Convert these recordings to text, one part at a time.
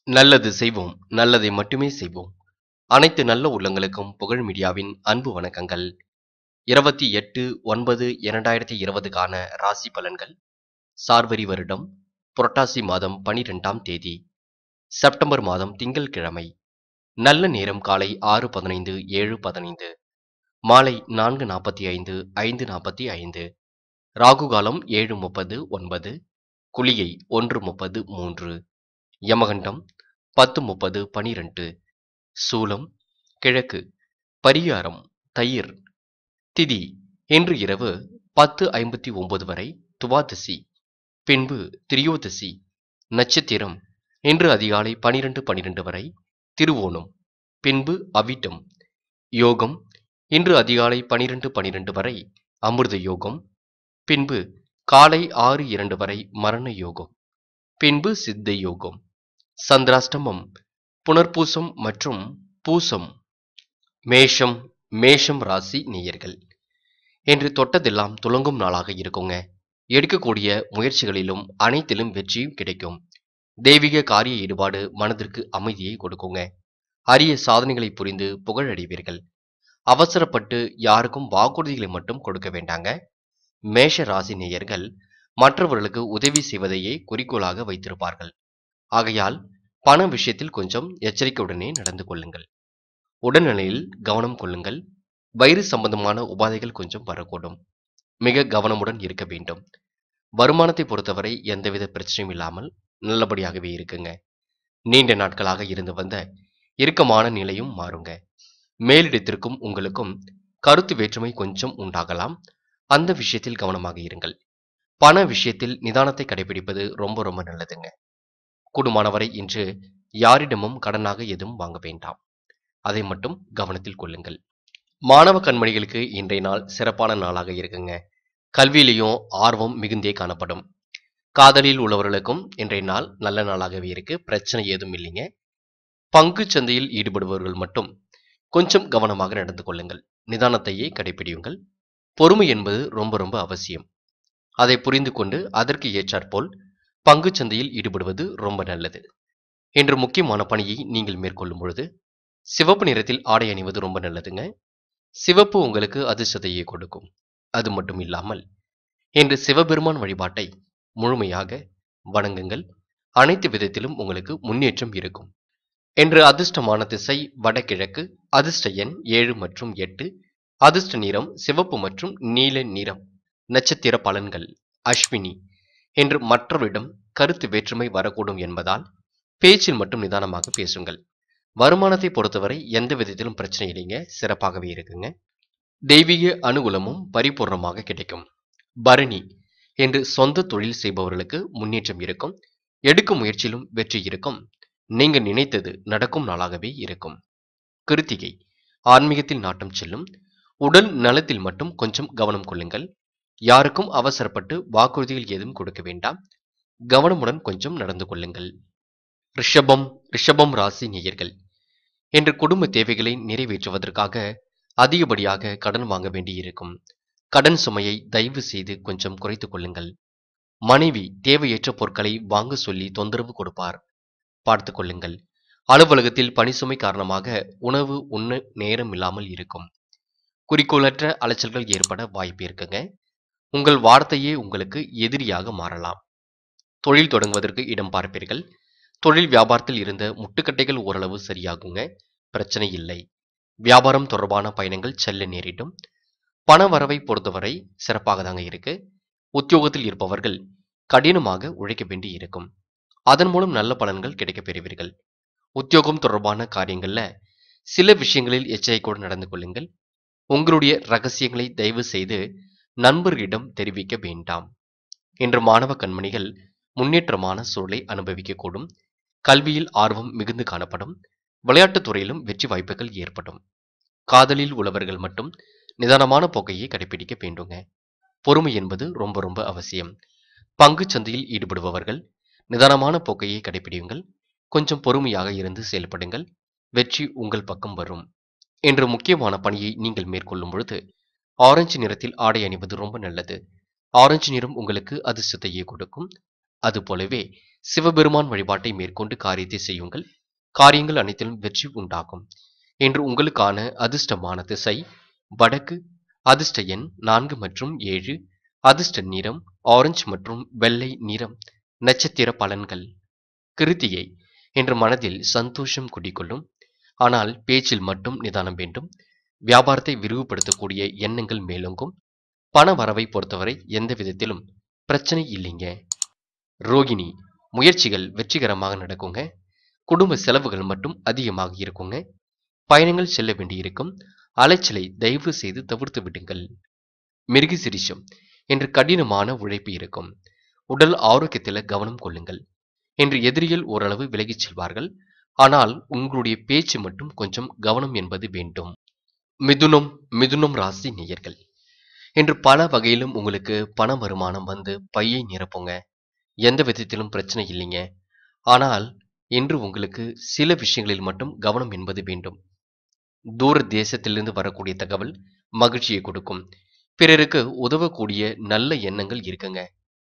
நல்லது செய்வோம் நல்லதை மட்டுமே செய்வோம் அனைத்து நல்ல உள்ளங்களுக்கும் புகழ் மீடியாவின் அன்பு வணக்கங்கள் இருபத்தி எட்டு ஒன்பது இரண்டாயிரத்தி இருபதுக்கான ராசி பலன்கள் சார்வரி வருடம் புரட்டாசி மாதம் பனிரெண்டாம் தேதி செப்டம்பர் மாதம் திங்கள்கிழமை நல்ல நேரம் காலை ஆறு பதினைந்து ஏழு பதினைந்து மாலை நான்கு நாற்பத்தி ஐந்து ஐந்து நாற்பத்தி ஐந்து ராகு காலம் ஏழு முப்பது ஒன்பது குளிகை ஒன்று முப்பது மூன்று யமகண்டம் பத்து முப்பது பனிரெண்டு சூலம் கிழக்கு பரிகாரம் தயிர் திதி இன்று இரவு பத்து ஐம்பத்தி ஒன்பது வரை துவாதசி பின்பு திரியோதசி நட்சத்திரம் இன்று அதிகாலை பனிரெண்டு பனிரெண்டு வரை திருவோணம் பின்பு அவிட்டம் யோகம் இன்று அதிகாலை பனிரெண்டு பனிரெண்டு வரை அமிர்த யோகம் பின்பு காலை ஆறு இரண்டு வரை மரண யோகம் பின்பு சித்த யோகம் சந்திராஷ்டமம் புனர்பூசம் மற்றும் பூசம் மேஷம் மேஷம் ராசி நேயர்கள் என்று தொட்டதெல்லாம் துலங்கும் நாளாக இருக்குங்க எடுக்கக்கூடிய முயற்சிகளிலும் அனைத்திலும் வெற்றியும் கிடைக்கும் தெய்வீக காரிய ஈடுபாடு மனதிற்கு அமைதியை கொடுக்குங்க அரிய சாதனைகளை புரிந்து புகழடைவீர்கள் அவசரப்பட்டு யாருக்கும் வாக்குறுதிகளை மட்டும் கொடுக்க வேண்டாங்க மேஷ ராசி நேயர்கள் மற்றவர்களுக்கு உதவி செய்வதையே குறிக்கோளாக வைத்திருப்பார்கள் ஆகையால் பண விஷயத்தில் கொஞ்சம் எச்சரிக்கையுடனே நடந்து கொள்ளுங்கள் உடல்நிலையில் கவனம் கொள்ளுங்கள் வயிறு சம்பந்தமான உபாதைகள் கொஞ்சம் வரக்கூடும் மிக கவனமுடன் இருக்க வேண்டும் வருமானத்தை பொறுத்தவரை எந்தவித பிரச்சனையும் இல்லாமல் நல்லபடியாகவே இருக்குங்க நீண்ட நாட்களாக இருந்து வந்த இறுக்கமான நிலையும் மாறுங்க மேலிடத்திற்கும் உங்களுக்கும் கருத்து வேற்றுமை கொஞ்சம் உண்டாகலாம் அந்த விஷயத்தில் கவனமாக இருங்கள் பண விஷயத்தில் நிதானத்தை கடைபிடிப்பது ரொம்ப ரொம்ப நல்லதுங்க கூடுமானவரை இன்று யாரிடமும் கடனாக எதுவும் வாங்க வேண்டாம் அதை மட்டும் கவனத்தில் கொள்ளுங்கள் மாணவ கண்மணிகளுக்கு இன்றைய நாள் சிறப்பான நாளாக இருக்குங்க கல்வியிலையும் ஆர்வம் மிகுந்தே காணப்படும் காதலில் உள்ளவர்களுக்கும் இன்றைய நாள் நல்ல நாளாகவே இருக்கு பிரச்சனை ஏதும் இல்லைங்க பங்கு சந்தையில் ஈடுபடுபவர்கள் மட்டும் கொஞ்சம் கவனமாக நடந்து கொள்ளுங்கள் நிதானத்தையே கடைபிடியுங்கள் பொறுமை என்பது ரொம்ப ரொம்ப அவசியம் அதை புரிந்து கொண்டு அதற்கு ஏற்றாற்போல் பங்கு சந்தையில் ஈடுபடுவது ரொம்ப நல்லது இன்று முக்கியமான பணியை நீங்கள் மேற்கொள்ளும் பொழுது சிவப்பு நிறத்தில் ஆடை அணிவது ரொம்ப நல்லதுங்க சிவப்பு உங்களுக்கு அதிர்ஷ்டத்தையே கொடுக்கும் அது மட்டும் இல்லாமல் இன்று சிவபெருமான் வழிபாட்டை முழுமையாக வணங்குங்கள் அனைத்து விதத்திலும் உங்களுக்கு முன்னேற்றம் இருக்கும் இன்று அதிர்ஷ்டமான திசை வடகிழக்கு அதிர்ஷ்ட எண் ஏழு மற்றும் எட்டு அதிர்ஷ்ட நிறம் சிவப்பு மற்றும் நீல நிறம் நட்சத்திர பலன்கள் அஸ்வினி என்று மற்றவரிடம் கருத்து வேற்றுமை வரக்கூடும் என்பதால் பேச்சில் மட்டும் நிதானமாக பேசுங்கள் வருமானத்தை பொறுத்தவரை எந்த விதத்திலும் பிரச்சனை இல்லைங்க சிறப்பாகவே இருக்குங்க தெய்வீக அனுகூலமும் பரிபூர்ணமாக கிடைக்கும் பரணி என்று சொந்த தொழில் செய்பவர்களுக்கு முன்னேற்றம் இருக்கும் எடுக்கும் முயற்சியிலும் வெற்றி இருக்கும் நீங்க நினைத்தது நடக்கும் நாளாகவே இருக்கும் கிருத்திகை ஆன்மீகத்தில் நாட்டம் செல்லும் உடல் நலத்தில் மட்டும் கொஞ்சம் கவனம் கொள்ளுங்கள் யாருக்கும் அவசரப்பட்டு வாக்குறுதிகள் ஏதும் கொடுக்க வேண்டாம் கவனமுடன் கொஞ்சம் நடந்து கொள்ளுங்கள் ரிஷபம் ரிஷபம் ராசி நேயர்கள் என்று குடும்ப தேவைகளை நிறைவேற்றுவதற்காக அதிகப்படியாக கடன் வாங்க வேண்டியிருக்கும் கடன் சுமையை தயவு செய்து கொஞ்சம் குறைத்துக் கொள்ளுங்கள் மனைவி தேவையற்ற பொருட்களை வாங்க சொல்லி தொந்தரவு கொடுப்பார் பார்த்து கொள்ளுங்கள் அலுவலகத்தில் பணிசுமை காரணமாக உணவு உண்ண நேரம் இல்லாமல் இருக்கும் குறிக்கோளற்ற அலைச்சல்கள் ஏற்பட வாய்ப்பு இருக்குங்க உங்கள் வார்த்தையே உங்களுக்கு எதிரியாக மாறலாம் தொழில் தொடங்குவதற்கு இடம் பார்ப்பீர்கள் தொழில் வியாபாரத்தில் இருந்த முட்டுக்கட்டைகள் ஓரளவு சரியாகுங்க பிரச்சனை இல்லை வியாபாரம் தொடர்பான பயணங்கள் செல்ல நேரிடும் பண வரவை பொறுத்தவரை சிறப்பாக தாங்க இருக்கு உத்தியோகத்தில் இருப்பவர்கள் கடினமாக உழைக்க வேண்டி இருக்கும் அதன் மூலம் நல்ல பலன்கள் கிடைக்கப் பெறுவீர்கள் உத்தியோகம் தொடர்பான காரியங்கள்ல சில விஷயங்களில் எச்சரிக்கையோடு நடந்து கொள்ளுங்கள் உங்களுடைய ரகசியங்களை தயவு செய்து நண்பர்களிடம் தெரிவிக்க வேண்டாம் இன்று மாணவ கண்மணிகள் முன்னேற்றமான சூழலை அனுபவிக்கக்கூடும் கல்வியில் ஆர்வம் மிகுந்து காணப்படும் விளையாட்டுத் துறையிலும் வெற்றி வாய்ப்புகள் ஏற்படும் காதலில் உள்ளவர்கள் மட்டும் நிதானமான போக்கையை கடைபிடிக்க வேண்டுங்க பொறுமை என்பது ரொம்ப ரொம்ப அவசியம் பங்கு சந்தையில் ஈடுபடுபவர்கள் நிதானமான போக்கையை கடைபிடியுங்கள் கொஞ்சம் பொறுமையாக இருந்து செயல்படுங்கள் வெற்றி உங்கள் பக்கம் வரும் என்று முக்கியமான பணியை நீங்கள் மேற்கொள்ளும் பொழுது ஆரஞ்சு நிறத்தில் ஆடை அணிவது ரொம்ப நல்லது ஆரஞ்சு நிறம் உங்களுக்கு அதிர்ஷ்டத்தையே கொடுக்கும் அதுபோலவே சிவபெருமான் வழிபாட்டை மேற்கொண்டு காரியத்தை செய்யுங்கள் காரியங்கள் அனைத்திலும் வெற்றி உண்டாகும் என்று உங்களுக்கான அதிர்ஷ்டமான திசை வடக்கு அதிர்ஷ்ட எண் நான்கு மற்றும் ஏழு அதிர்ஷ்ட நிறம் ஆரஞ்சு மற்றும் வெள்ளை நிறம் நட்சத்திர பலன்கள் கிருத்திகை என்று மனதில் சந்தோஷம் குடிக்கொள்ளும் ஆனால் பேச்சில் மட்டும் நிதானம் வேண்டும் வியாபாரத்தை விரிவுபடுத்தக்கூடிய எண்ணங்கள் மேலோங்கும் பண வரவை பொறுத்தவரை எந்த விதத்திலும் பிரச்சனை இல்லைங்க ரோகிணி முயற்சிகள் வெற்றிகரமாக நடக்குங்க குடும்ப செலவுகள் மட்டும் அதிகமாக இருக்குங்க பயணங்கள் செல்ல வேண்டியிருக்கும் அலைச்சலை தயவு செய்து தவிர்த்து விடுங்கள் மிருகசிரிஷம் என்று கடினமான உழைப்பு இருக்கும் உடல் ஆரோக்கியத்தில் கவனம் கொள்ளுங்கள் என்று எதிரிகள் ஓரளவு விலகிச் செல்வார்கள் ஆனால் உங்களுடைய பேச்சு மட்டும் கொஞ்சம் கவனம் என்பது வேண்டும் மிதுனம் மிதுனம் ராசி நேயர்கள் என்று பல வகையிலும் உங்களுக்கு பண வருமானம் வந்து பையை நிரப்புங்க எந்த விதத்திலும் பிரச்சனை இல்லைங்க ஆனால் இன்று உங்களுக்கு சில விஷயங்களில் மட்டும் கவனம் என்பது வேண்டும் தூர தேசத்திலிருந்து வரக்கூடிய தகவல் மகிழ்ச்சியை கொடுக்கும் பிறருக்கு உதவக்கூடிய நல்ல எண்ணங்கள் இருக்குங்க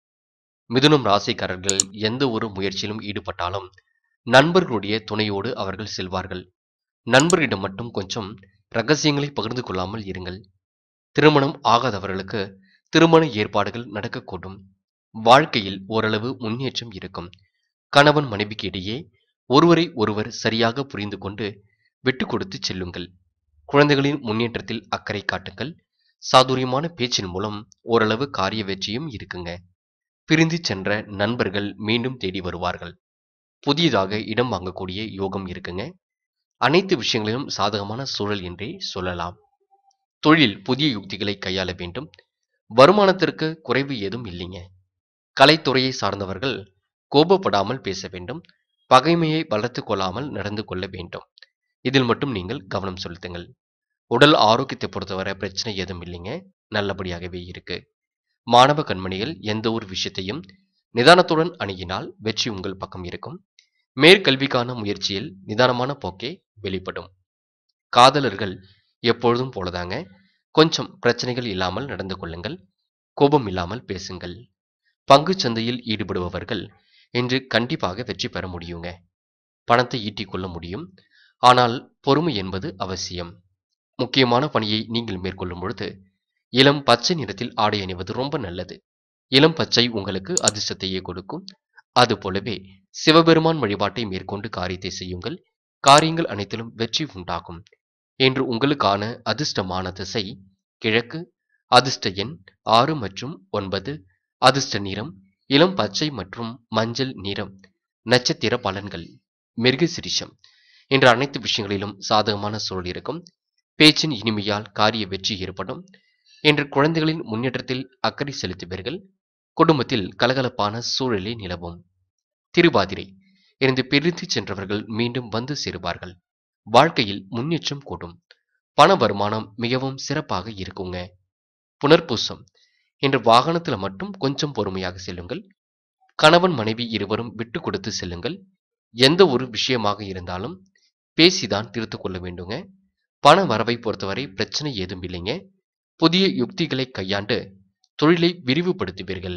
மிதுனம் ராசிக்காரர்கள் எந்த ஒரு முயற்சியிலும் ஈடுபட்டாலும் நண்பர்களுடைய துணையோடு அவர்கள் செல்வார்கள் நண்பர்களிடம் மட்டும் கொஞ்சம் ரகசியங்களை பகிர்ந்து கொள்ளாமல் இருங்கள் திருமணம் ஆகாதவர்களுக்கு திருமண ஏற்பாடுகள் நடக்கக்கூடும் வாழ்க்கையில் ஓரளவு முன்னேற்றம் இருக்கும் கணவன் மனைவிக்கு இடையே ஒருவரை ஒருவர் சரியாக புரிந்து கொண்டு விட்டு கொடுத்து செல்லுங்கள் குழந்தைகளின் முன்னேற்றத்தில் அக்கறை காட்டுங்கள் சாதுரியமான பேச்சின் மூலம் ஓரளவு காரிய வெற்றியும் இருக்குங்க பிரிந்து சென்ற நண்பர்கள் மீண்டும் தேடி வருவார்கள் புதியதாக இடம் வாங்கக்கூடிய யோகம் இருக்குங்க அனைத்து விஷயங்களிலும் சாதகமான சூழல் என்றே சொல்லலாம் தொழில் புதிய யுக்திகளை கையாள வேண்டும் வருமானத்திற்கு குறைவு ஏதும் இல்லைங்க கலைத்துறையை சார்ந்தவர்கள் கோபப்படாமல் பேச வேண்டும் பகைமையை வளர்த்து கொள்ளாமல் நடந்து கொள்ள வேண்டும் இதில் மட்டும் நீங்கள் கவனம் செலுத்துங்கள் உடல் ஆரோக்கியத்தை பொறுத்தவரை பிரச்சனை எதுவும் இல்லைங்க நல்லபடியாகவே இருக்கு மாணவ கண்மணிகள் எந்த ஒரு விஷயத்தையும் நிதானத்துடன் அணுகினால் வெற்றி உங்கள் பக்கம் இருக்கும் மேற்கல்விக்கான முயற்சியில் நிதானமான போக்கே வெளிப்படும் காதலர்கள் எப்பொழுதும் போலதாங்க கொஞ்சம் பிரச்சனைகள் இல்லாமல் நடந்து கொள்ளுங்கள் கோபம் இல்லாமல் பேசுங்கள் பங்கு சந்தையில் ஈடுபடுபவர்கள் இன்று கண்டிப்பாக வெற்றி பெற முடியுங்க பணத்தை ஈட்டிக் கொள்ள முடியும் ஆனால் பொறுமை என்பது அவசியம் முக்கியமான பணியை நீங்கள் மேற்கொள்ளும் பொழுது இளம் பச்சை நிறத்தில் ஆடை அணிவது ரொம்ப நல்லது இளம் பச்சை உங்களுக்கு அதிர்ஷ்டத்தையே கொடுக்கும் அது போலவே சிவபெருமான் வழிபாட்டை மேற்கொண்டு காரியத்தை செய்யுங்கள் காரியங்கள் அனைத்திலும் வெற்றி உண்டாகும் என்று உங்களுக்கான அதிர்ஷ்டமான திசை கிழக்கு அதிர்ஷ்ட எண் ஆறு மற்றும் ஒன்பது அதிர்ஷ்ட நிறம் இளம் பச்சை மற்றும் மஞ்சள் நிறம் நட்சத்திர பலன்கள் மிருகசிரிஷம் என்ற அனைத்து விஷயங்களிலும் சாதகமான சூழல் இருக்கும் பேச்சின் இனிமையால் காரிய வெற்றி ஏற்படும் என்று குழந்தைகளின் முன்னேற்றத்தில் அக்கறை செலுத்துவீர்கள் குடும்பத்தில் கலகலப்பான சூழலே நிலவும் திருவாதிரை இருந்து பிரிந்து சென்றவர்கள் மீண்டும் வந்து சேருவார்கள் வாழ்க்கையில் முன்னேற்றம் கூடும் பண வருமானம் மிகவும் சிறப்பாக இருக்குங்க புனர்பூசம் என்ற வாகனத்துல மட்டும் கொஞ்சம் பொறுமையாக செல்லுங்கள் கணவன் மனைவி இருவரும் விட்டு கொடுத்து செல்லுங்கள் எந்த ஒரு விஷயமாக இருந்தாலும் பேசிதான் தீர்த்து கொள்ள வேண்டுங்க பண வரவை பொறுத்தவரை பிரச்சனை ஏதும் இல்லைங்க புதிய யுக்திகளை கையாண்டு தொழிலை விரிவுபடுத்துவீர்கள்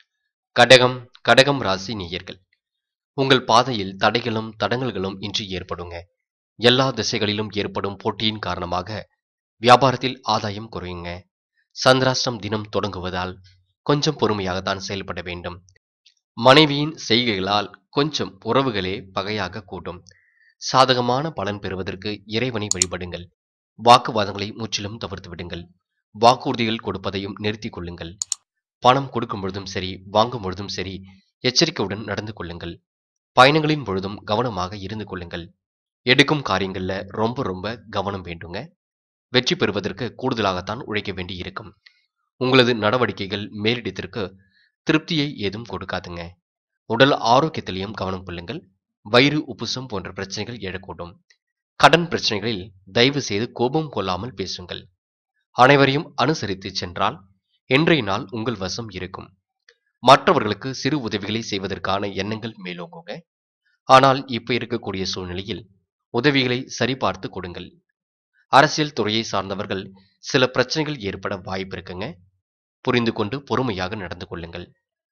கடகம் கடகம் ராசி நேயர்கள் உங்கள் பாதையில் தடைகளும் தடங்கல்களும் இன்றி ஏற்படுங்க எல்லா திசைகளிலும் ஏற்படும் போட்டியின் காரணமாக வியாபாரத்தில் ஆதாயம் குறையுங்க சந்திராஷ்டம் தினம் தொடங்குவதால் கொஞ்சம் பொறுமையாகத்தான் செயல்பட வேண்டும் மனைவியின் செய்கைகளால் கொஞ்சம் உறவுகளே பகையாக கூட்டும் சாதகமான பலன் பெறுவதற்கு இறைவனை வழிபடுங்கள் வாக்குவாதங்களை முற்றிலும் தவிர்த்து விடுங்கள் வாக்குறுதிகள் கொடுப்பதையும் நிறுத்திக் கொள்ளுங்கள் பணம் கொடுக்கும் பொழுதும் சரி வாங்கும் பொழுதும் சரி எச்சரிக்கையுடன் நடந்து கொள்ளுங்கள் பயணங்களின் பொழுதும் கவனமாக இருந்து கொள்ளுங்கள் எடுக்கும் காரியங்கள்ல ரொம்ப ரொம்ப கவனம் வேண்டுங்க வெற்றி பெறுவதற்கு கூடுதலாகத்தான் உழைக்க வேண்டி இருக்கும் உங்களது நடவடிக்கைகள் மேலிடத்திற்கு திருப்தியை ஏதும் கொடுக்காதுங்க உடல் ஆரோக்கியத்திலையும் கவனம் கொள்ளுங்கள் வயிறு உப்புசம் போன்ற பிரச்சனைகள் எழக்கூடும் கடன் பிரச்சனைகளில் தயவு செய்து கோபம் கொள்ளாமல் பேசுங்கள் அனைவரையும் அனுசரித்து சென்றால் இன்றைய நாள் உங்கள் வசம் இருக்கும் மற்றவர்களுக்கு சிறு உதவிகளை செய்வதற்கான எண்ணங்கள் மேலோங்குங்க ஆனால் இப்ப இருக்கக்கூடிய சூழ்நிலையில் உதவிகளை சரிபார்த்து கொடுங்கள் அரசியல் துறையை சார்ந்தவர்கள் சில பிரச்சனைகள் ஏற்பட வாய்ப்பு இருக்குங்க புரிந்து கொண்டு பொறுமையாக நடந்து கொள்ளுங்கள்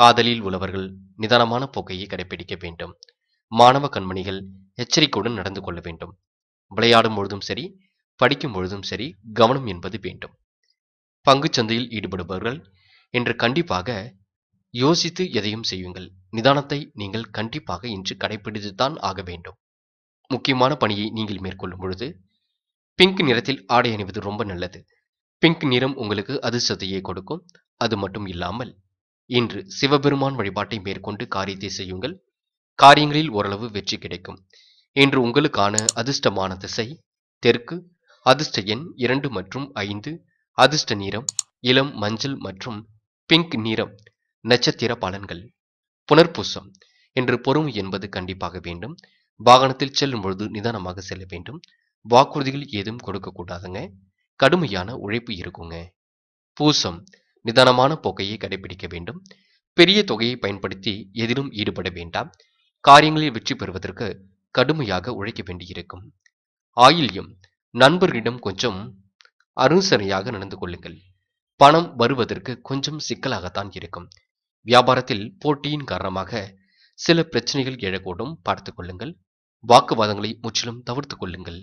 காதலில் உள்ளவர்கள் நிதானமான போக்கையை கடைபிடிக்க வேண்டும் மாணவ கண்மணிகள் எச்சரிக்கையுடன் நடந்து கொள்ள வேண்டும் விளையாடும் பொழுதும் சரி படிக்கும் பொழுதும் சரி கவனம் என்பது வேண்டும் பங்குச் சந்தையில் ஈடுபடுபவர்கள் இன்று கண்டிப்பாக யோசித்து எதையும் செய்யுங்கள் நிதானத்தை நீங்கள் கண்டிப்பாக இன்று கடைபிடித்துத்தான் ஆக வேண்டும் முக்கியமான பணியை நீங்கள் மேற்கொள்ளும் பொழுது பிங்க் நிறத்தில் ஆடை அணிவது ரொம்ப நல்லது பிங்க் நிறம் உங்களுக்கு அதிர்ஷ்டத்தையே கொடுக்கும் அது மட்டும் இல்லாமல் இன்று சிவபெருமான் வழிபாட்டை மேற்கொண்டு காரியத்தை செய்யுங்கள் காரியங்களில் ஓரளவு வெற்றி கிடைக்கும் இன்று உங்களுக்கான அதிர்ஷ்டமான திசை தெற்கு அதிர்ஷ்ட எண் இரண்டு மற்றும் ஐந்து அதிர்ஷ்ட நிறம் இளம் மஞ்சள் மற்றும் பிங்க் நிறம் நட்சத்திர பலன்கள் புனர்பூசம் என்று பொறுமை என்பது கண்டிப்பாக வேண்டும் வாகனத்தில் செல்லும் பொழுது நிதானமாக செல்ல வேண்டும் வாக்குறுதிகள் ஏதும் கொடுக்கக்கூடாதுங்க கடுமையான உழைப்பு இருக்குங்க பூசம் நிதானமான போக்கையை கடைபிடிக்க வேண்டும் பெரிய தொகையை பயன்படுத்தி எதிலும் ஈடுபட வேண்டாம் காரியங்களில் வெற்றி பெறுவதற்கு கடுமையாக உழைக்க வேண்டியிருக்கும் ஆயில்யம் நண்பர்களிடம் கொஞ்சம் அனுசரணையாக நடந்து கொள்ளுங்கள் பணம் வருவதற்கு கொஞ்சம் சிக்கலாகத்தான் இருக்கும் வியாபாரத்தில் போட்டியின் காரணமாக சில பிரச்சனைகள் எழக்கூடும் பார்த்துக் கொள்ளுங்கள் வாக்குவாதங்களை முற்றிலும் தவிர்த்து கொள்ளுங்கள்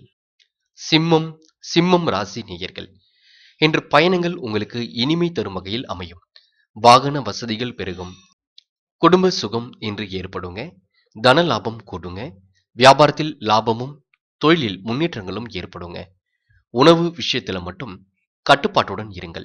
சிம்மம் சிம்மம் ராசி நேயர்கள் இன்று பயணங்கள் உங்களுக்கு இனிமை தரும் வகையில் அமையும் வாகன வசதிகள் பெருகும் குடும்ப சுகம் இன்று ஏற்படுங்க தன லாபம் கூடுங்க வியாபாரத்தில் லாபமும் தொழிலில் முன்னேற்றங்களும் ஏற்படுங்க உணவு விஷயத்தில் மட்டும் கட்டுப்பாட்டுடன் இருங்கள்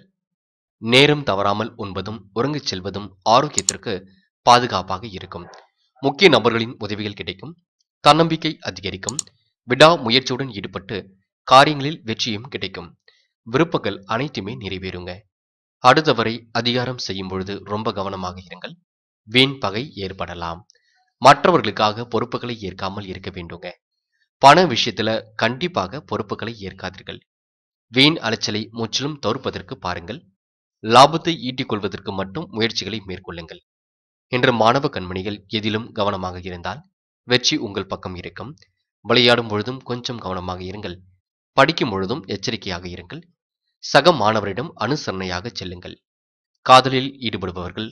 நேரம் தவறாமல் உண்பதும் உறங்கச் செல்வதும் ஆரோக்கியத்திற்கு பாதுகாப்பாக இருக்கும் முக்கிய நபர்களின் உதவிகள் கிடைக்கும் தன்னம்பிக்கை அதிகரிக்கும் விடா முயற்சியுடன் ஈடுபட்டு காரியங்களில் வெற்றியும் கிடைக்கும் விருப்பங்கள் அனைத்துமே நிறைவேறுங்க அடுத்தவரை அதிகாரம் செய்யும் பொழுது ரொம்ப கவனமாக இருங்கள் வீண் பகை ஏற்படலாம் மற்றவர்களுக்காக பொறுப்புகளை ஏற்காமல் இருக்க வேண்டுங்க பண விஷயத்துல கண்டிப்பாக பொறுப்புகளை ஏற்காதீர்கள் வீண் அலைச்சலை முற்றிலும் தவிர்ப்பதற்கு பாருங்கள் லாபத்தை ஈட்டிக் கொள்வதற்கு மட்டும் முயற்சிகளை மேற்கொள்ளுங்கள் இன்று மாணவ கண்மணிகள் எதிலும் கவனமாக இருந்தால் வெற்றி உங்கள் பக்கம் இருக்கும் விளையாடும் பொழுதும் கொஞ்சம் கவனமாக இருங்கள் படிக்கும் பொழுதும் எச்சரிக்கையாக இருங்கள் சக மாணவரிடம் அனுசரணையாக செல்லுங்கள் காதலில் ஈடுபடுபவர்கள்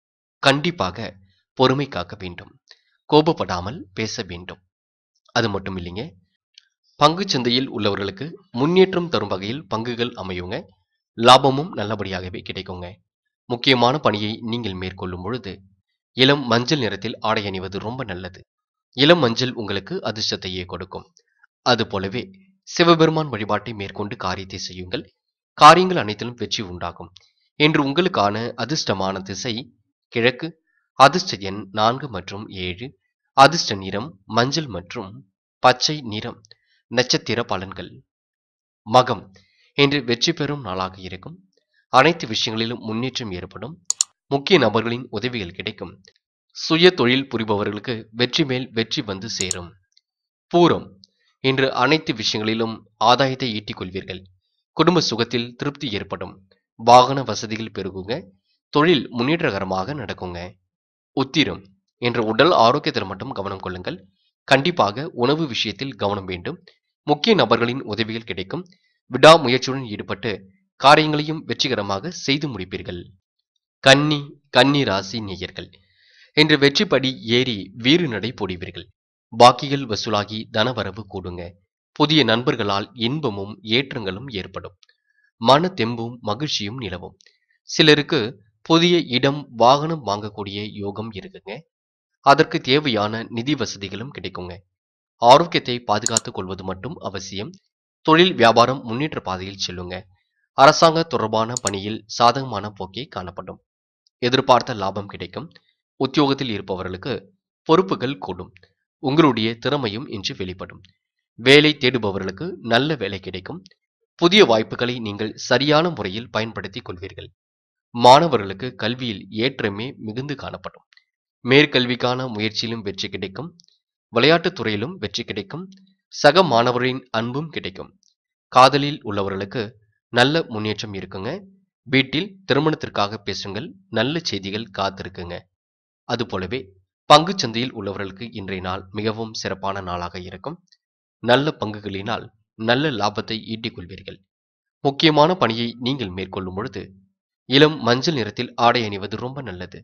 கண்டிப்பாக பொறுமை காக்க வேண்டும் கோபப்படாமல் பேச வேண்டும் அது மட்டும் இல்லைங்க பங்குச் சந்தையில் உள்ளவர்களுக்கு முன்னேற்றம் தரும் வகையில் பங்குகள் அமையுங்க லாபமும் நல்லபடியாகவே கிடைக்குங்க முக்கியமான பணியை நீங்கள் மேற்கொள்ளும் பொழுது இளம் மஞ்சள் நிறத்தில் ஆடை அணிவது ரொம்ப நல்லது இளம் மஞ்சள் உங்களுக்கு அதிர்ஷ்டத்தையே கொடுக்கும் அது போலவே சிவபெருமான் வழிபாட்டை மேற்கொண்டு காரியத்தை செய்யுங்கள் காரியங்கள் அனைத்திலும் வெற்றி உண்டாகும் என்று உங்களுக்கான அதிர்ஷ்டமான திசை கிழக்கு அதிர்ஷ்ட எண் நான்கு மற்றும் ஏழு அதிர்ஷ்ட நிறம் மஞ்சள் மற்றும் பச்சை நிறம் நட்சத்திர பலன்கள் மகம் என்று வெற்றி பெறும் நாளாக இருக்கும் அனைத்து விஷயங்களிலும் முன்னேற்றம் ஏற்படும் முக்கிய நபர்களின் உதவிகள் கிடைக்கும் சுய தொழில் புரிபவர்களுக்கு வெற்றி மேல் வெற்றி வந்து சேரும் பூரம் இன்று அனைத்து விஷயங்களிலும் ஆதாயத்தை ஈட்டிக் கொள்வீர்கள் குடும்ப சுகத்தில் திருப்தி ஏற்படும் வாகன வசதிகள் பெருகுங்க தொழில் முன்னேற்றகரமாக நடக்குங்க உத்திரம் என்ற உடல் ஆரோக்கியத்தில் மட்டும் கவனம் கொள்ளுங்கள் கண்டிப்பாக உணவு விஷயத்தில் கவனம் வேண்டும் முக்கிய நபர்களின் உதவிகள் கிடைக்கும் விடாமுயற்சியுடன் ஈடுபட்டு காரியங்களையும் வெற்றிகரமாக செய்து முடிப்பீர்கள் கன்னி கன்னி ராசி நேயர்கள் இன்று வெற்றிப்படி ஏறி வீறு நடை போடுவீர்கள் பாக்கிகள் வசூலாகி தனவரவு கூடுங்க புதிய நண்பர்களால் இன்பமும் ஏற்றங்களும் ஏற்படும் மன தெம்பும் மகிழ்ச்சியும் நிலவும் சிலருக்கு புதிய இடம் வாகனம் வாங்கக்கூடிய யோகம் இருக்குங்க அதற்கு தேவையான நிதி வசதிகளும் கிடைக்குங்க ஆரோக்கியத்தை பாதுகாத்துக் கொள்வது மட்டும் அவசியம் தொழில் வியாபாரம் முன்னேற்ற பாதையில் செல்லுங்க அரசாங்க தொடர்பான பணியில் சாதகமான போக்கே காணப்படும் எதிர்பார்த்த லாபம் கிடைக்கும் உத்தியோகத்தில் இருப்பவர்களுக்கு பொறுப்புகள் கூடும் உங்களுடைய திறமையும் இன்று வெளிப்படும் வேலை தேடுபவர்களுக்கு நல்ல வேலை கிடைக்கும் புதிய வாய்ப்புகளை நீங்கள் சரியான முறையில் பயன்படுத்திக் கொள்வீர்கள் மாணவர்களுக்கு கல்வியில் ஏற்றமே மிகுந்து காணப்படும் மேற்கல்விக்கான முயற்சியிலும் வெற்றி கிடைக்கும் விளையாட்டுத் துறையிலும் வெற்றி கிடைக்கும் சக மாணவரின் அன்பும் கிடைக்கும் காதலில் உள்ளவர்களுக்கு நல்ல முன்னேற்றம் இருக்குங்க வீட்டில் திருமணத்திற்காக பேசுங்கள் நல்ல செய்திகள் காத்திருக்குங்க அது போலவே பங்குச் சந்தையில் உள்ளவர்களுக்கு இன்றைய நாள் மிகவும் சிறப்பான நாளாக இருக்கும் நல்ல பங்குகளினால் நல்ல லாபத்தை ஈட்டிக் கொள்வீர்கள் முக்கியமான பணியை நீங்கள் மேற்கொள்ளும் பொழுது இளம் மஞ்சள் நிறத்தில் ஆடை அணிவது ரொம்ப நல்லது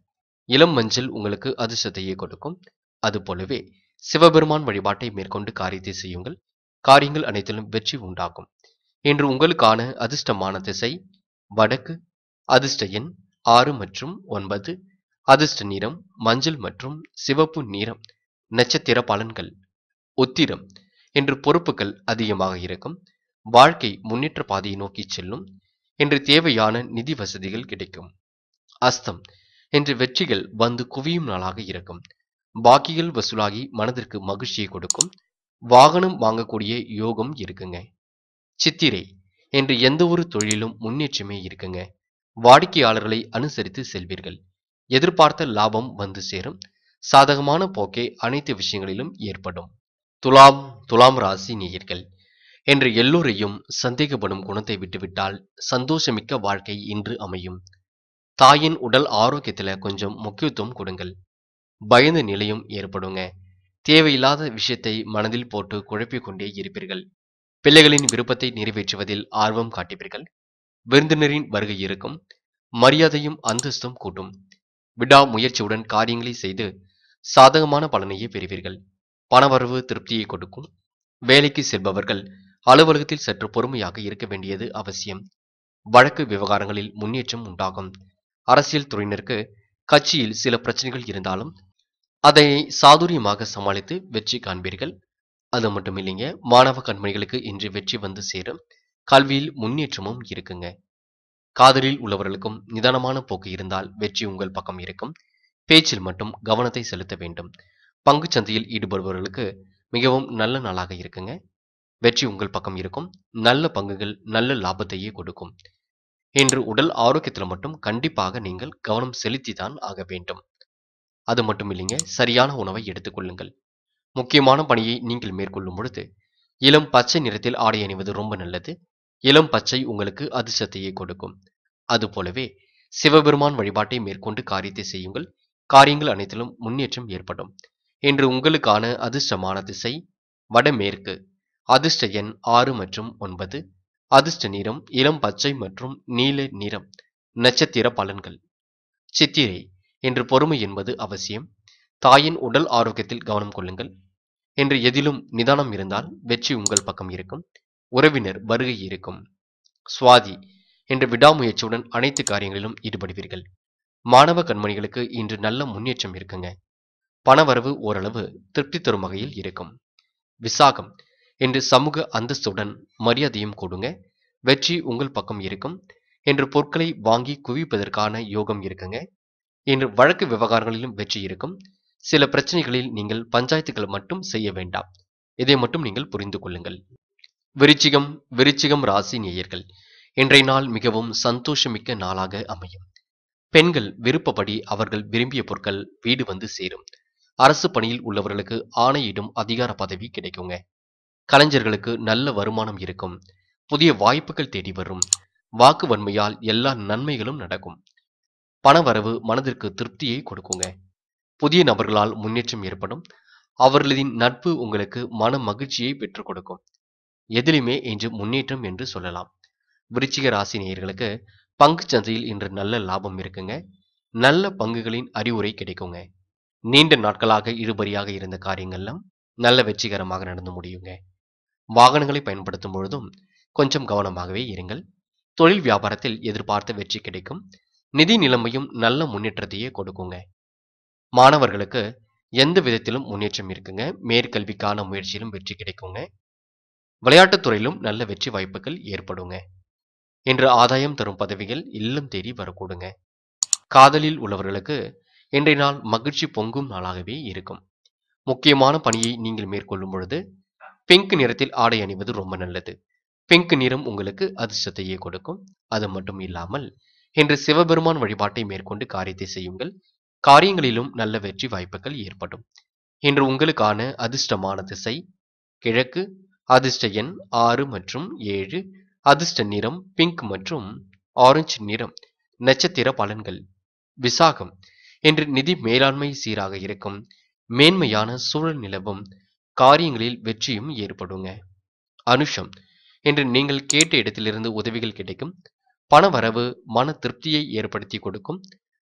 இளம் மஞ்சள் உங்களுக்கு அதிர்ஷ்டத்தையே கொடுக்கும் அதுபோலவே சிவபெருமான் வழிபாட்டை மேற்கொண்டு காரியத்தை செய்யுங்கள் காரியங்கள் அனைத்திலும் வெற்றி உண்டாகும் இன்று உங்களுக்கான அதிர்ஷ்டமான திசை வடக்கு அதிர்ஷ்ட எண் ஆறு மற்றும் ஒன்பது அதிர்ஷ்ட நிறம் மஞ்சள் மற்றும் சிவப்பு நிறம் நட்சத்திர பலன்கள் உத்திரம் என்று பொறுப்புகள் அதிகமாக இருக்கும் வாழ்க்கை முன்னேற்ற பாதையை நோக்கி செல்லும் என்று தேவையான நிதி வசதிகள் கிடைக்கும் அஸ்தம் என்று வெற்றிகள் வந்து குவியும் நாளாக இருக்கும் பாக்கிகள் வசூலாகி மனதிற்கு மகிழ்ச்சியை கொடுக்கும் வாகனம் வாங்கக்கூடிய யோகம் இருக்குங்க சித்திரை என்று எந்த ஒரு தொழிலும் முன்னேற்றமே இருக்குங்க வாடிக்கையாளர்களை அனுசரித்து செல்வீர்கள் எதிர்பார்த்த லாபம் வந்து சேரும் சாதகமான போக்கே அனைத்து விஷயங்களிலும் ஏற்படும் துலாம் துலாம் ராசி நேயர்கள் என்று எல்லோரையும் சந்தேகப்படும் குணத்தை விட்டுவிட்டால் சந்தோஷமிக்க வாழ்க்கை இன்று அமையும் தாயின் உடல் ஆரோக்கியத்துல கொஞ்சம் முக்கியத்துவம் கொடுங்கள் பயந்த நிலையும் ஏற்படுங்க தேவையில்லாத விஷயத்தை மனதில் போட்டு குழப்பிக் கொண்டே இருப்பீர்கள் பிள்ளைகளின் விருப்பத்தை நிறைவேற்றுவதில் ஆர்வம் காட்டுவீர்கள் விருந்தினரின் வருகை இருக்கும் மரியாதையும் அந்தஸ்தும் கூட்டும் விடா முயற்சியுடன் காரியங்களை செய்து சாதகமான பலனையே பெறுவீர்கள் பணவரவு திருப்தியை கொடுக்கும் வேலைக்கு செல்பவர்கள் அலுவலகத்தில் சற்று பொறுமையாக இருக்க வேண்டியது அவசியம் வழக்கு விவகாரங்களில் முன்னேற்றம் உண்டாகும் அரசியல் துறையினருக்கு கட்சியில் சில பிரச்சனைகள் இருந்தாலும் அதை சாதுரியமாக சமாளித்து வெற்றி காண்பீர்கள் அது மட்டும் இல்லைங்க மாணவ கண்மணிகளுக்கு இன்று வெற்றி வந்து சேரும் கல்வியில் முன்னேற்றமும் இருக்குங்க காதலில் உள்ளவர்களுக்கும் நிதானமான போக்கு இருந்தால் வெற்றி உங்கள் பக்கம் இருக்கும் பேச்சில் மட்டும் கவனத்தை செலுத்த வேண்டும் பங்குச் சந்தையில் ஈடுபடுபவர்களுக்கு மிகவும் நல்ல நாளாக இருக்குங்க வெற்றி உங்கள் பக்கம் இருக்கும் நல்ல பங்குகள் நல்ல லாபத்தையே கொடுக்கும் இன்று உடல் ஆரோக்கியத்தில் மட்டும் கண்டிப்பாக நீங்கள் கவனம் செலுத்திதான் ஆக வேண்டும் அது மட்டும் இல்லைங்க சரியான உணவை எடுத்துக்கொள்ளுங்கள் முக்கியமான பணியை நீங்கள் மேற்கொள்ளும் பொழுது இளம் பச்சை நிறத்தில் ஆடை அணிவது ரொம்ப நல்லது இளம் பச்சை உங்களுக்கு அதிர்ஷ்டத்தையே கொடுக்கும் அதுபோலவே சிவபெருமான் வழிபாட்டை மேற்கொண்டு காரியத்தை செய்யுங்கள் காரியங்கள் அனைத்திலும் முன்னேற்றம் ஏற்படும் இன்று உங்களுக்கான அதிர்ஷ்டமான திசை வடமேற்கு அதிர்ஷ்ட எண் ஆறு மற்றும் ஒன்பது அதிர்ஷ்ட நிறம் இளம் பச்சை மற்றும் நீல நிறம் நட்சத்திர பலன்கள் சித்திரை என்று பொறுமை என்பது அவசியம் தாயின் உடல் ஆரோக்கியத்தில் கவனம் கொள்ளுங்கள் என்று எதிலும் நிதானம் இருந்தால் வெற்றி உங்கள் பக்கம் இருக்கும் உறவினர் வருகை இருக்கும் சுவாதி என்ற விடாமுயற்சியுடன் அனைத்து காரியங்களிலும் ஈடுபடுவீர்கள் மாணவ கண்மணிகளுக்கு இன்று நல்ல முன்னேற்றம் இருக்குங்க பணவரவு ஓரளவு திருப்தி தரும் வகையில் இருக்கும் விசாகம் என்று சமூக அந்தஸ்துடன் மரியாதையும் கொடுங்க வெற்றி உங்கள் பக்கம் இருக்கும் என்று பொருட்களை வாங்கி குவிப்பதற்கான யோகம் இருக்குங்க இன்று வழக்கு விவகாரங்களிலும் வெற்றி இருக்கும் சில பிரச்சனைகளில் நீங்கள் பஞ்சாயத்துகள் மட்டும் செய்ய வேண்டாம் இதை மட்டும் நீங்கள் புரிந்து கொள்ளுங்கள் விருச்சிகம் விருச்சிகம் ராசி நேயர்கள் இன்றைய நாள் மிகவும் சந்தோஷமிக்க நாளாக அமையும் பெண்கள் விருப்பப்படி அவர்கள் விரும்பிய பொருட்கள் வீடு வந்து சேரும் அரசு பணியில் உள்ளவர்களுக்கு ஆணையிடும் அதிகார பதவி கிடைக்குங்க கலைஞர்களுக்கு நல்ல வருமானம் இருக்கும் புதிய வாய்ப்புகள் தேடி வரும் வாக்கு வன்மையால் எல்லா நன்மைகளும் நடக்கும் பணவரவு மனதிற்கு திருப்தியை கொடுக்குங்க புதிய நபர்களால் முன்னேற்றம் ஏற்படும் அவர்களின் நட்பு உங்களுக்கு மன மகிழ்ச்சியை பெற்றுக் கொடுக்கும் எதிலுமே இன்று முன்னேற்றம் என்று சொல்லலாம் விருச்சிக ராசி நேயர்களுக்கு பங்கு சந்தையில் இன்று நல்ல லாபம் இருக்குங்க நல்ல பங்குகளின் அறிவுரை கிடைக்குங்க நீண்ட நாட்களாக இழுபறியாக இருந்த காரியங்கள்லாம் நல்ல வெற்றிகரமாக நடந்து முடியுங்க வாகனங்களை பயன்படுத்தும் பொழுதும் கொஞ்சம் கவனமாகவே இருங்கள் தொழில் வியாபாரத்தில் எதிர்பார்த்த வெற்றி கிடைக்கும் நிதி நிலைமையும் நல்ல முன்னேற்றத்தையே கொடுக்குங்க மாணவர்களுக்கு எந்த விதத்திலும் முன்னேற்றம் இருக்குங்க மேற்கல்விக்கான முயற்சியிலும் வெற்றி கிடைக்குங்க விளையாட்டுத் துறையிலும் நல்ல வெற்றி வாய்ப்புகள் ஏற்படுங்க இன்று ஆதாயம் தரும் பதவிகள் இல்லம் தேடி வரக்கூடுங்க காதலில் உள்ளவர்களுக்கு இன்றைய நாள் மகிழ்ச்சி பொங்கும் நாளாகவே இருக்கும் முக்கியமான பணியை நீங்கள் மேற்கொள்ளும் பொழுது பிங்க் நிறத்தில் ஆடை அணிவது ரொம்ப நல்லது பிங்க் நிறம் உங்களுக்கு அதிர்ஷ்டத்தையே கொடுக்கும் அது மட்டும் இல்லாமல் இன்று சிவபெருமான் வழிபாட்டை மேற்கொண்டு காரியத்தை செய்யுங்கள் காரியங்களிலும் நல்ல வெற்றி வாய்ப்புகள் ஏற்படும் இன்று உங்களுக்கான அதிர்ஷ்டமான திசை கிழக்கு அதிர்ஷ்ட எண் ஆறு மற்றும் ஏழு அதிர்ஷ்ட நிறம் பிங்க் மற்றும் ஆரஞ்சு நிறம் நட்சத்திர பலன்கள் விசாகம் என்று நிதி மேலாண்மை சீராக இருக்கும் மேன்மையான சூழல் நிலவும் காரியங்களில் வெற்றியும் ஏற்படுங்க அனுஷம் என்று நீங்கள் கேட்ட இடத்திலிருந்து உதவிகள் கிடைக்கும் பணவரவு மன திருப்தியை ஏற்படுத்தி கொடுக்கும்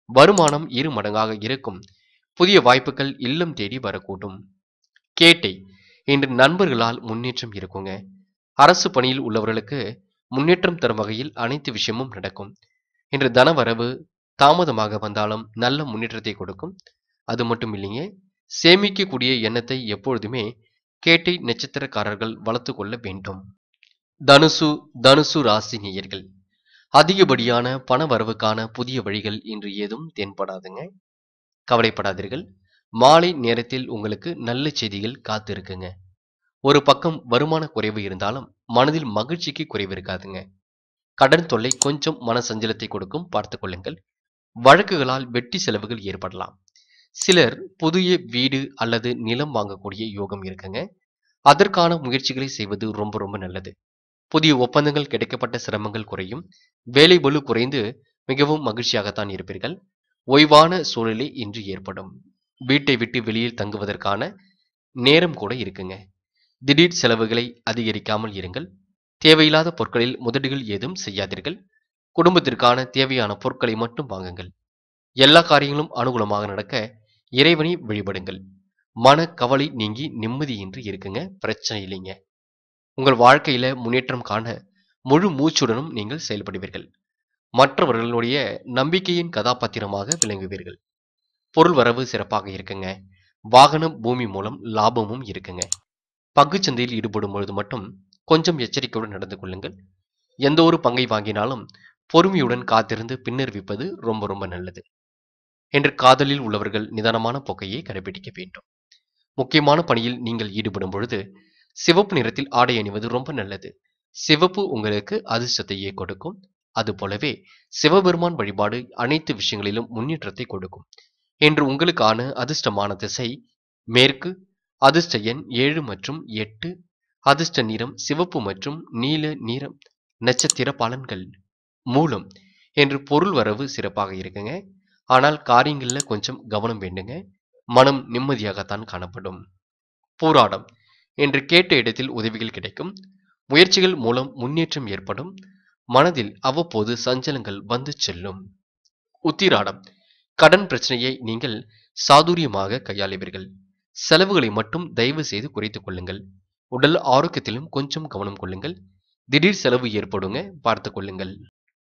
வருமானம் இரு மடங்காக இருக்கும் புதிய வாய்ப்புகள் இல்லம் தேடி வரக்கூடும் கேட்டை இன்று நண்பர்களால் முன்னேற்றம் இருக்குங்க அரசு பணியில் உள்ளவர்களுக்கு முன்னேற்றம் தரும் வகையில் அனைத்து விஷயமும் நடக்கும் இன்று தனவரவு தாமதமாக வந்தாலும் நல்ல முன்னேற்றத்தை கொடுக்கும் அது மட்டும் இல்லைங்க சேமிக்கக்கூடிய எண்ணத்தை எப்பொழுதுமே கேட்டை நட்சத்திரக்காரர்கள் வளர்த்து கொள்ள வேண்டும் தனுசு தனுசு ராசி நேயர்கள் அதிகப்படியான பண வரவுக்கான புதிய வழிகள் இன்று ஏதும் தென்படாதுங்க கவலைப்படாதீர்கள் மாலை நேரத்தில் உங்களுக்கு நல்ல செய்திகள் காத்திருக்குங்க ஒரு பக்கம் வருமான குறைவு இருந்தாலும் மனதில் மகிழ்ச்சிக்கு குறைவு இருக்காதுங்க கடன் தொல்லை கொஞ்சம் மன சஞ்சலத்தை கொடுக்கும் பார்த்துக் கொள்ளுங்கள் வழக்குகளால் வெட்டி செலவுகள் ஏற்படலாம் சிலர் புதிய வீடு அல்லது நிலம் வாங்கக்கூடிய யோகம் இருக்குங்க அதற்கான முயற்சிகளை செய்வது ரொம்ப ரொம்ப நல்லது புதிய ஒப்பந்தங்கள் கிடைக்கப்பட்ட சிரமங்கள் குறையும் வேலை பளு குறைந்து மிகவும் மகிழ்ச்சியாகத்தான் இருப்பீர்கள் ஓய்வான சூழ்நிலை இன்று ஏற்படும் வீட்டை விட்டு வெளியில் தங்குவதற்கான நேரம் கூட இருக்குங்க திடீர் செலவுகளை அதிகரிக்காமல் இருங்கள் தேவையில்லாத பொருட்களில் முதலீடுகள் ஏதும் செய்யாதீர்கள் குடும்பத்திற்கான தேவையான பொருட்களை மட்டும் வாங்குங்கள் எல்லா காரியங்களும் அனுகூலமாக நடக்க இறைவனை வழிபடுங்கள் மன கவலை நீங்கி நிம்மதியின்றி இருக்குங்க பிரச்சனை இல்லைங்க உங்கள் வாழ்க்கையில முன்னேற்றம் காண முழு மூச்சுடனும் நீங்கள் செயல்படுவீர்கள் மற்றவர்களுடைய நம்பிக்கையின் கதாபாத்திரமாக விளங்குவீர்கள் பொருள் வரவு சிறப்பாக இருக்குங்க வாகனம் பூமி மூலம் லாபமும் இருக்குங்க பங்குச்சந்தையில் ஈடுபடும் பொழுது மட்டும் கொஞ்சம் எச்சரிக்கையுடன் நடந்து கொள்ளுங்கள் எந்த ஒரு பங்கை வாங்கினாலும் பொறுமையுடன் காத்திருந்து பின்னர் விற்பது ரொம்ப ரொம்ப நல்லது என்று காதலில் உள்ளவர்கள் நிதானமான போக்கையை கடைபிடிக்க வேண்டும் முக்கியமான பணியில் நீங்கள் ஈடுபடும் பொழுது சிவப்பு நிறத்தில் ஆடை அணிவது ரொம்ப நல்லது சிவப்பு உங்களுக்கு அதிர்ஷ்டத்தையே கொடுக்கும் அது போலவே சிவபெருமான் வழிபாடு அனைத்து விஷயங்களிலும் முன்னேற்றத்தை கொடுக்கும் என்று உங்களுக்கான அதிர்ஷ்டமான திசை மேற்கு அதிர்ஷ்ட எண் ஏழு மற்றும் எட்டு அதிர்ஷ்ட நிறம் சிவப்பு மற்றும் நீல நிறம் நட்சத்திர பலன்கள் மூலம் என்று பொருள் வரவு சிறப்பாக இருக்குங்க ஆனால் காரியங்களில் கொஞ்சம் கவனம் வேண்டுங்க மனம் நிம்மதியாகத்தான் காணப்படும் போராடம் என்று கேட்ட இடத்தில் உதவிகள் கிடைக்கும் முயற்சிகள் மூலம் முன்னேற்றம் ஏற்படும் மனதில் அவ்வப்போது சஞ்சலங்கள் வந்து செல்லும் உத்திராடம் கடன் பிரச்சனையை நீங்கள் சாதுரியமாக கையாளுவீர்கள் செலவுகளை மட்டும் தயவு செய்து குறைத்துக் கொள்ளுங்கள் உடல் ஆரோக்கியத்திலும் கொஞ்சம் கவனம் கொள்ளுங்கள் திடீர் செலவு ஏற்படுங்க பார்த்துக் கொள்ளுங்கள்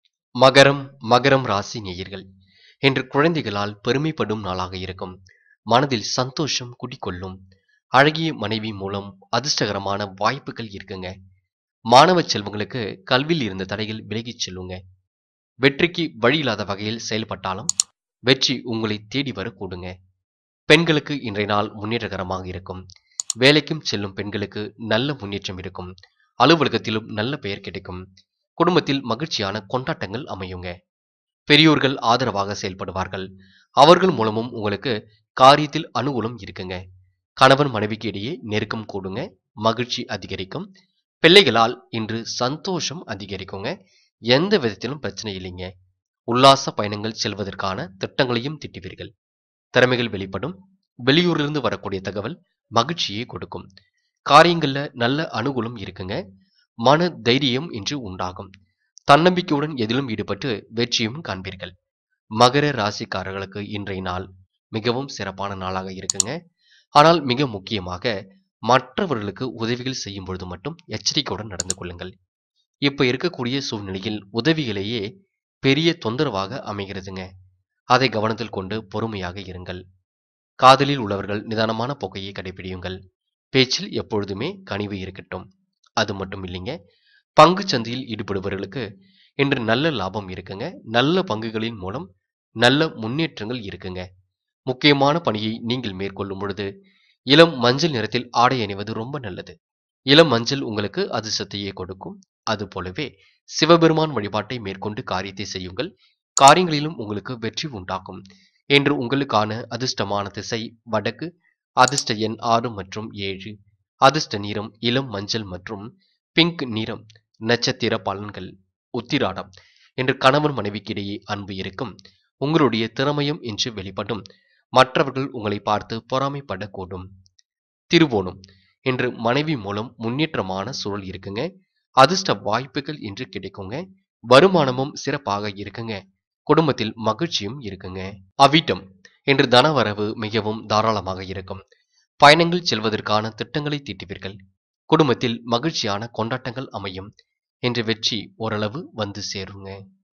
மகரம் மகரம் ராசி நேயர்கள் என்று குழந்தைகளால் பெருமைப்படும் நாளாக இருக்கும் மனதில் சந்தோஷம் குடிக்கொள்ளும் அழகிய மனைவி மூலம் அதிர்ஷ்டகரமான வாய்ப்புகள் இருக்குங்க மாணவ செல்வங்களுக்கு கல்வியில் இருந்த தடைகள் விலகிச் செல்லுங்க வெற்றிக்கு வழி இல்லாத வகையில் செயல்பட்டாலும் வெற்றி உங்களை தேடி வர கூடுங்க பெண்களுக்கு இன்றைய நாள் முன்னேற்றகரமாக இருக்கும் வேலைக்கும் செல்லும் பெண்களுக்கு நல்ல முன்னேற்றம் இருக்கும் அலுவலகத்திலும் நல்ல பெயர் கிடைக்கும் குடும்பத்தில் மகிழ்ச்சியான கொண்டாட்டங்கள் அமையுங்க பெரியோர்கள் ஆதரவாக செயல்படுவார்கள் அவர்கள் மூலமும் உங்களுக்கு காரியத்தில் அனுகூலம் இருக்குங்க கணவன் மனைவிக்கு இடையே நெருக்கம் கூடுங்க மகிழ்ச்சி அதிகரிக்கும் பிள்ளைகளால் இன்று சந்தோஷம் அதிகரிக்குங்க எந்த விதத்திலும் பிரச்சனை இல்லைங்க உல்லாச பயணங்கள் செல்வதற்கான திட்டங்களையும் திட்டுவீர்கள் திறமைகள் வெளிப்படும் வெளியூரிலிருந்து வரக்கூடிய தகவல் மகிழ்ச்சியை கொடுக்கும் காரியங்கள்ல நல்ல அனுகூலம் இருக்குங்க மன தைரியம் இன்று உண்டாகும் தன்னம்பிக்கையுடன் எதிலும் ஈடுபட்டு வெற்றியும் காண்பீர்கள் மகர ராசிக்காரர்களுக்கு இன்றைய நாள் மிகவும் சிறப்பான நாளாக இருக்குங்க ஆனால் மிக முக்கியமாக மற்றவர்களுக்கு உதவிகள் செய்யும் பொழுது மட்டும் எச்சரிக்கையுடன் நடந்து கொள்ளுங்கள் இப்ப இருக்கக்கூடிய சூழ்நிலையில் உதவிகளையே பெரிய தொந்தரவாக அமைகிறதுங்க அதை கவனத்தில் கொண்டு பொறுமையாக இருங்கள் காதலில் உள்ளவர்கள் நிதானமான போக்கையை கடைபிடியுங்கள் பேச்சில் எப்பொழுதுமே கனிவு இருக்கட்டும் அது மட்டும் இல்லைங்க பங்கு சந்தையில் ஈடுபடுபவர்களுக்கு இன்று நல்ல லாபம் இருக்குங்க நல்ல பங்குகளின் மூலம் நல்ல முன்னேற்றங்கள் இருக்குங்க முக்கியமான பணியை நீங்கள் மேற்கொள்ளும் பொழுது இளம் மஞ்சள் நிறத்தில் ஆடை அணிவது ரொம்ப நல்லது இளம் மஞ்சள் உங்களுக்கு அதிர்ஷ்டத்தையே கொடுக்கும் அது போலவே சிவபெருமான் வழிபாட்டை மேற்கொண்டு காரியத்தை செய்யுங்கள் காரியங்களிலும் உங்களுக்கு வெற்றி உண்டாகும் என்று உங்களுக்கான அதிர்ஷ்டமான திசை வடக்கு அதிர்ஷ்ட எண் ஆறு மற்றும் ஏழு அதிர்ஷ்ட நிறம் இளம் மஞ்சள் மற்றும் பிங்க் நிறம் நட்சத்திர பலன்கள் உத்திராடம் என்று கணவன் மனைவிக்கிடையே அன்பு இருக்கும் உங்களுடைய திறமையும் இன்று வெளிப்படும் மற்றவர்கள் உங்களை பார்த்து பொறாமைப்படக்கூடும் திருவோணம் என்று மனைவி மூலம் முன்னேற்றமான சூழல் இருக்குங்க அதிர்ஷ்ட வாய்ப்புகள் இன்று கிடைக்குங்க வருமானமும் சிறப்பாக இருக்குங்க குடும்பத்தில் மகிழ்ச்சியும் இருக்குங்க அவிட்டம் இன்று தனவரவு மிகவும் தாராளமாக இருக்கும் பயணங்கள் செல்வதற்கான திட்டங்களை தீட்டுவீர்கள் குடும்பத்தில் மகிழ்ச்சியான கொண்டாட்டங்கள் அமையும் என்ற வெற்றி ஓரளவு வந்து சேருங்க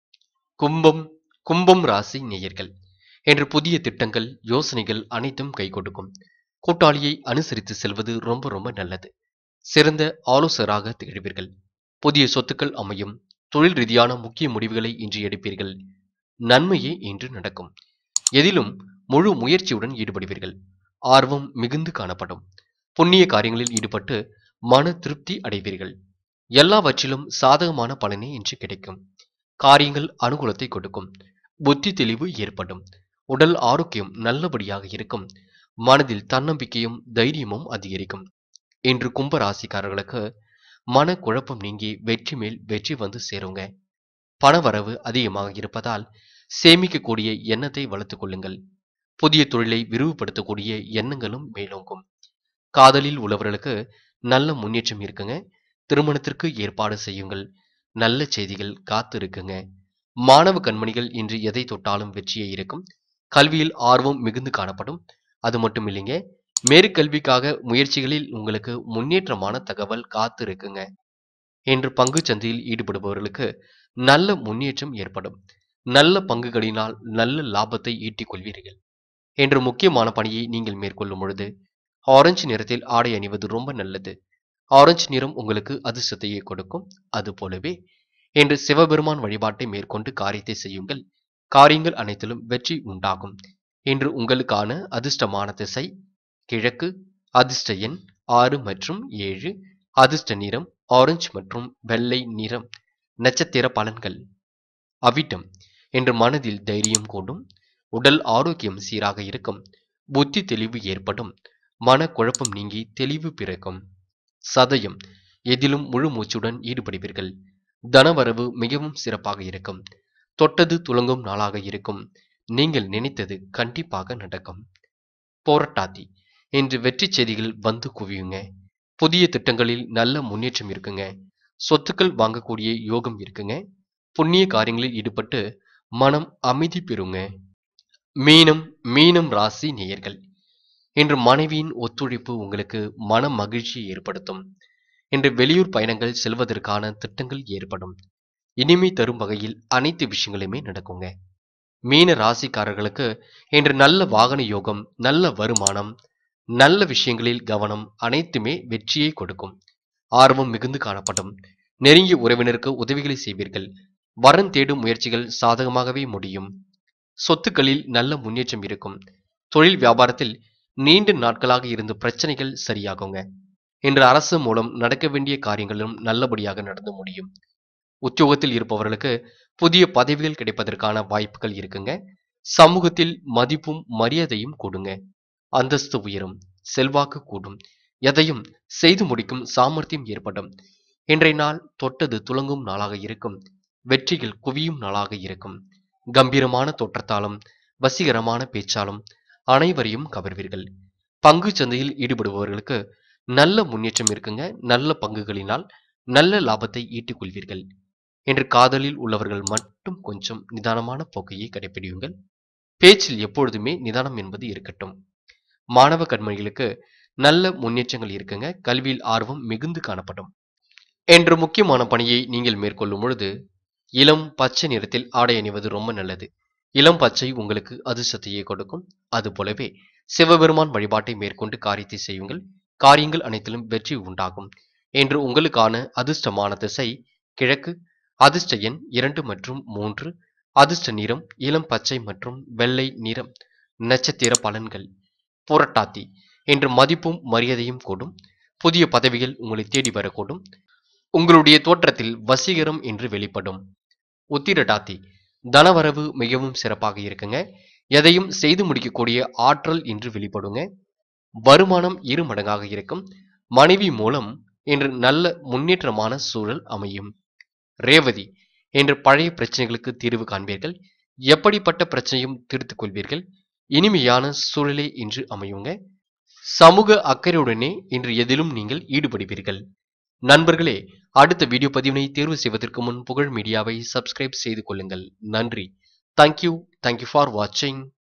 கும்பம் கும்பம் ராசி நேயர்கள் என்று புதிய திட்டங்கள் யோசனைகள் அனைத்தும் கை கொடுக்கும் கூட்டாளியை அனுசரித்து செல்வது ரொம்ப ரொம்ப நல்லது சிறந்த ஆலோசகராக திகழ்வீர்கள் புதிய சொத்துக்கள் அமையும் தொழில் ரீதியான முக்கிய முடிவுகளை இன்று எடுப்பீர்கள் நன்மையே இன்று நடக்கும் எதிலும் முழு முயற்சியுடன் ஈடுபடுவீர்கள் ஆர்வம் மிகுந்து காணப்படும் புண்ணிய காரியங்களில் ஈடுபட்டு மன திருப்தி அடைவீர்கள் எல்லாவற்றிலும் சாதகமான பலனே இன்று கிடைக்கும் காரியங்கள் அனுகூலத்தை கொடுக்கும் புத்தி தெளிவு ஏற்படும் உடல் ஆரோக்கியம் நல்லபடியாக இருக்கும் மனதில் தன்னம்பிக்கையும் தைரியமும் அதிகரிக்கும் இன்று கும்ப ராசிக்காரர்களுக்கு மன குழப்பம் நீங்கி வெற்றி மேல் வெற்றி வந்து சேருங்க பணவரவு அதிகமாக இருப்பதால் சேமிக்கக்கூடிய எண்ணத்தை வளர்த்துக் கொள்ளுங்கள் புதிய தொழிலை விரிவுபடுத்தக்கூடிய எண்ணங்களும் மேலோங்கும் காதலில் உள்ளவர்களுக்கு நல்ல முன்னேற்றம் இருக்குங்க திருமணத்திற்கு ஏற்பாடு செய்யுங்கள் நல்ல செய்திகள் காத்து இருக்குங்க மாணவ கண்மணிகள் இன்று எதை தொட்டாலும் வெற்றியே இருக்கும் கல்வியில் ஆர்வம் மிகுந்து காணப்படும் அது மட்டும் இல்லைங்க மேற்கல்விக்காக முயற்சிகளில் உங்களுக்கு முன்னேற்றமான தகவல் காத்து இருக்குங்க என்று பங்கு சந்தையில் ஈடுபடுபவர்களுக்கு நல்ல முன்னேற்றம் ஏற்படும் நல்ல பங்குகளினால் நல்ல லாபத்தை ஈட்டிக் கொள்வீர்கள் என்று முக்கியமான பணியை நீங்கள் மேற்கொள்ளும் பொழுது ஆரஞ்சு நிறத்தில் ஆடை அணிவது ரொம்ப நல்லது ஆரஞ்சு நிறம் உங்களுக்கு அதிர்ஷ்டத்தையே கொடுக்கும் அது போலவே என்று சிவபெருமான் வழிபாட்டை மேற்கொண்டு காரியத்தை செய்யுங்கள் காரியங்கள் அனைத்திலும் வெற்றி உண்டாகும் இன்று உங்களுக்கான அதிர்ஷ்டமான திசை கிழக்கு அதிர்ஷ்ட எண் ஆறு மற்றும் ஏழு அதிர்ஷ்ட நிறம் ஆரஞ்சு மற்றும் வெள்ளை நிறம் நட்சத்திர பலன்கள் அவிட்டம் என்று மனதில் தைரியம் கூடும் உடல் ஆரோக்கியம் சீராக இருக்கும் புத்தி தெளிவு ஏற்படும் மன குழப்பம் நீங்கி தெளிவு பிறக்கும் சதயம் எதிலும் முழு மூச்சுடன் ஈடுபடுவீர்கள் தனவரவு மிகவும் சிறப்பாக இருக்கும் தொட்டது துலங்கும் நாளாக இருக்கும் நீங்கள் நினைத்தது கண்டிப்பாக நடக்கும் போராட்டாதி இன்று வெற்றி செய்திகள் வந்து குவியுங்க புதிய திட்டங்களில் நல்ல முன்னேற்றம் இருக்குங்க சொத்துக்கள் வாங்கக்கூடிய யோகம் இருக்குங்க புண்ணிய காரியங்களில் ஈடுபட்டு மனம் அமைதி பெறுங்க மீனம் மீனம் ராசி நேயர்கள் இன்று மனைவியின் ஒத்துழைப்பு உங்களுக்கு மன மகிழ்ச்சியை ஏற்படுத்தும் இன்று வெளியூர் பயணங்கள் செல்வதற்கான திட்டங்கள் ஏற்படும் இனிமை தரும் வகையில் அனைத்து விஷயங்களுமே நடக்குங்க மீன ராசிக்காரர்களுக்கு இன்று நல்ல வாகன யோகம் நல்ல வருமானம் நல்ல விஷயங்களில் கவனம் அனைத்துமே வெற்றியை கொடுக்கும் ஆர்வம் மிகுந்து காணப்படும் நெருங்கிய உறவினருக்கு உதவிகளை செய்வீர்கள் வரன் தேடும் முயற்சிகள் சாதகமாகவே முடியும் சொத்துக்களில் நல்ல முன்னேற்றம் இருக்கும் தொழில் வியாபாரத்தில் நீண்ட நாட்களாக இருந்த பிரச்சனைகள் சரியாகுங்க இன்று அரசு மூலம் நடக்க வேண்டிய காரியங்களும் நல்லபடியாக நடந்து முடியும் உத்தியோகத்தில் இருப்பவர்களுக்கு புதிய பதவிகள் கிடைப்பதற்கான வாய்ப்புகள் இருக்குங்க சமூகத்தில் மதிப்பும் மரியாதையும் கூடுங்க அந்தஸ்து உயரும் செல்வாக்கு கூடும் எதையும் செய்து முடிக்கும் சாமர்த்தியம் ஏற்படும் இன்றைய நாள் தொட்டது துலங்கும் நாளாக இருக்கும் வெற்றிகள் குவியும் நாளாக இருக்கும் கம்பீரமான தோற்றத்தாலும் வசீகரமான பேச்சாலும் அனைவரையும் கவர்வீர்கள் பங்கு சந்தையில் ஈடுபடுபவர்களுக்கு நல்ல முன்னேற்றம் இருக்குங்க நல்ல பங்குகளினால் நல்ல லாபத்தை ஈட்டிக் கொள்வீர்கள் என்று காதலில் உள்ளவர்கள் மட்டும் கொஞ்சம் நிதானமான போக்கையை கடைபிடியுங்கள் பேச்சில் எப்பொழுதுமே நிதானம் என்பது இருக்கட்டும் மாணவ கண்மணிகளுக்கு நல்ல முன்னேற்றங்கள் இருக்குங்க கல்வியில் ஆர்வம் மிகுந்து காணப்படும் என்று முக்கியமான பணியை நீங்கள் மேற்கொள்ளும் பொழுது இளம் பச்சை நிறத்தில் ஆடை அணிவது ரொம்ப நல்லது இளம் பச்சை உங்களுக்கு அதிர்ஷ்டத்தையே கொடுக்கும் அது போலவே சிவபெருமான் வழிபாட்டை மேற்கொண்டு காரியத்தை செய்யுங்கள் காரியங்கள் அனைத்திலும் வெற்றி உண்டாகும் என்று உங்களுக்கான அதிர்ஷ்டமான திசை கிழக்கு அதிர்ஷ்ட எண் இரண்டு மற்றும் மூன்று அதிர்ஷ்ட நிறம் இளம் பச்சை மற்றும் வெள்ளை நிறம் நட்சத்திர பலன்கள் புரட்டாத்தி என்று மதிப்பும் மரியாதையும் கூடும் புதிய பதவிகள் உங்களை தேடி வரக்கூடும் உங்களுடைய தோற்றத்தில் வசீகரம் என்று வெளிப்படும் உத்திரட்டாத்தி தனவரவு மிகவும் சிறப்பாக இருக்குங்க எதையும் செய்து முடிக்கக்கூடிய ஆற்றல் என்று வெளிப்படுங்க வருமானம் இரு மடங்காக இருக்கும் மனைவி மூலம் இன்று நல்ல முன்னேற்றமான சூழல் அமையும் ரேவதி என்று பழைய பிரச்சனைகளுக்கு தீர்வு காண்பீர்கள் எப்படிப்பட்ட பிரச்சனையும் தீர்த்துக் கொள்வீர்கள் இனிமையான சூழலே இன்று அமையுங்க சமூக அக்கறையுடனே இன்று எதிலும் நீங்கள் ஈடுபடுவீர்கள் நண்பர்களே அடுத்த வீடியோ பதிவினை தேர்வு செய்வதற்கு முன் புகழ் மீடியாவை சப்ஸ்கிரைப் செய்து கொள்ளுங்கள் நன்றி தேங்க்யூ தேங்க்யூ ஃபார் வாட்சிங்